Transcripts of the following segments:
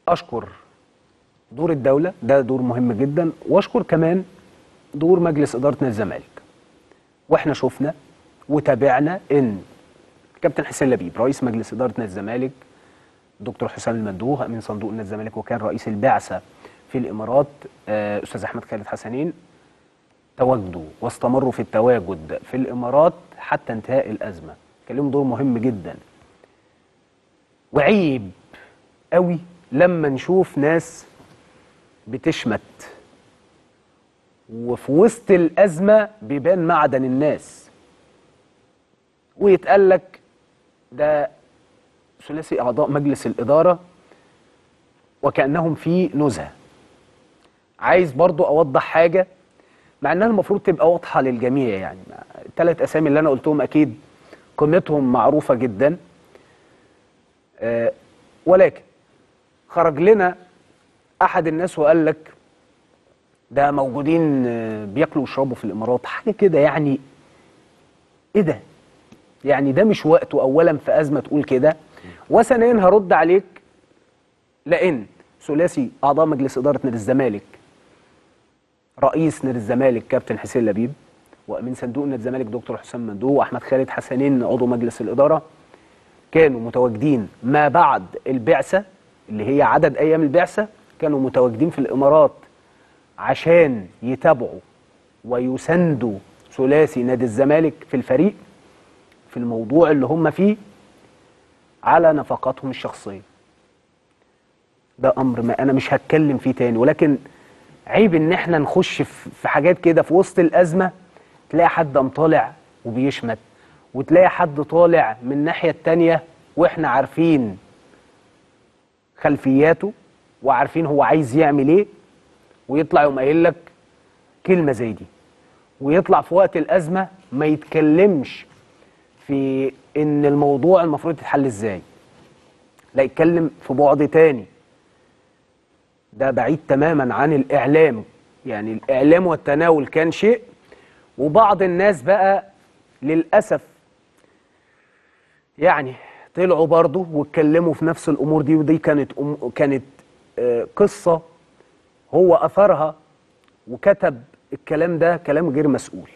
اشكر دور الدوله ده دور مهم جدا واشكر كمان دور مجلس اداره نادي الزمالك واحنا شفنا وتابعنا ان كابتن حسين لبيب رئيس مجلس اداره نادي الزمالك دكتور حسام المندوه امين صندوق نادي الزمالك وكان رئيس البعثه في الامارات آه، استاذ احمد خالد حسنين تواجدوا واستمروا في التواجد في الامارات حتى انتهاء الازمه كان لهم دور مهم جدا وعيب قوي لما نشوف ناس بتشمت وفي وسط الازمه بيبان معدن الناس ويتقال لك ده ثلاثي اعضاء مجلس الاداره وكانهم في نزهه عايز برضو اوضح حاجه مع انها المفروض تبقى واضحه للجميع يعني الثلاث اسامي اللي انا قلتهم اكيد قيمتهم معروفه جدا آه، ولكن خرج لنا احد الناس وقال لك ده موجودين آه، بياكلوا ويشربوا في الامارات حاجه كده يعني ايه ده يعني ده مش وقته اولا في ازمه تقول كده وثانيا هرد عليك لان ثلاثي اعضاء مجلس اداره نادي الزمالك رئيس نادي الزمالك كابتن حسين لبيب وامين صندوق نادي الزمالك دكتور حسام مندوه واحمد خالد حسنين عضو مجلس الاداره كانوا متواجدين ما بعد البعثه اللي هي عدد ايام البعثه كانوا متواجدين في الامارات عشان يتابعوا ويساندوا ثلاثي نادي الزمالك في الفريق في الموضوع اللي هم فيه على نفقاتهم الشخصيه ده امر ما انا مش هتكلم فيه تاني ولكن عيب ان احنا نخش في في حاجات كده في وسط الازمه تلاقي حد قام طالع وبيشمت وتلاقي حد طالع من الناحيه التانيه واحنا عارفين خلفياته وعارفين هو عايز يعمل ايه ويطلع يقوم قايل لك كلمه زي دي ويطلع في وقت الازمه ما يتكلمش في ان الموضوع المفروض يتحل ازاي لا يتكلم في بعد تاني ده بعيد تماما عن الاعلام يعني الاعلام والتناول كان شيء وبعض الناس بقى للاسف يعني طلعوا برضه واتكلموا في نفس الامور دي ودي كانت أم كانت آه، قصه هو اثرها وكتب الكلام ده كلام غير مسؤول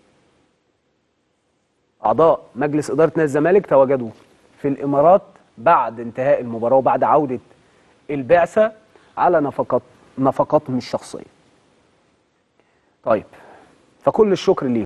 اعضاء مجلس اداره نادي الزمالك تواجدوا في الامارات بعد انتهاء المباراه وبعد عوده البعثه على نفقات نفقاتهم الشخصيه طيب فكل الشكر ليه